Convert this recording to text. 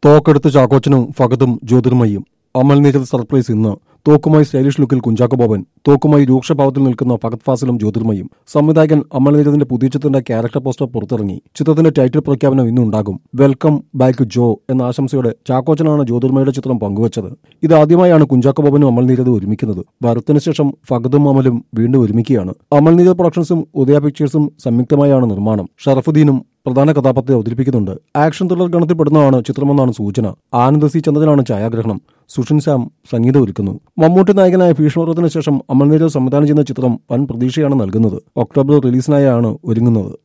തോക്കെടുത്ത് ചാക്കോച്ചനും ഫഗതും ജ്യോതിർമയും അമൽ നീരത് surprise ഇന്ന് തോക്കുമായി stylish ലുക്കിൽ കുഞ്ചാക്കോ ബോബൻ തോക്കുമായി രൂക്ഷഭാവത്തിൽ നിൽക്കുന്ന ഫഗത് ഫാസിലും ജ്യോതിർമയും സംവിധായകൻ അമൽ നീരദിന്റെ പുതിയ ചിത്രത്തിന്റെ ക്യാരക്ടർ പോസ്റ്റർ പുറത്തിറങ്ങി ചിത്രത്തിന്റെ ടൈറ്റിൽ പ്രഖ്യാപനം ഇന്നുണ്ടാകും വെൽക്കം ബാക്ക് ജോ എന്ന ആശംസയോടെ ചാക്കോച്ചനാണ് ജ്യോതിർമയുടെ ചിത്രം പങ്കുവച്ചത് ഇതാദ്യമായാണ് കുഞ്ചാക്കോ ബോബനും അമൽ നീരദ് ഒരുമിക്കുന്നത് ഭരത്തിന് ശേഷം ഫഗതും അമലും വീണ്ടും ഒരുമിക്കുകയാണ് അമൽ നീരദ് പ്രൊഡക്ഷൻസും ഉദയ പിക്ചേഴ്സും സംയുക്തമായാണ് നിർമ്മാണം ഷറഫുദ്ദീനും പ്രധാന കഥാപാത്രത്തെ അവതരിപ്പിക്കുന്നുണ്ട് ആക്ഷൻ ത്രില്ലർ ഗണത്തിൽപ്പെടുന്നതാണ് ചിത്രമെന്നാണ് സൂചന ആനന്ദ് സി ചന്ദ്രനാണ് ഛായാഗ്രഹണം സുഷിൻ ശ്യാം സംഗീതം ഒരുക്കുന്നു മമ്മൂട്ടി നായകനായ ഭീഷ്മപർവത്തിന് ശേഷം അമൽനീരവ് സംവിധാനം ചെയ്യുന്ന ചിത്രം വൻ പ്രതീക്ഷയാണ് നൽകുന്നത് ഒക്ടോബർ റിലീസിനായാണ് ഒരുങ്ങുന്നത്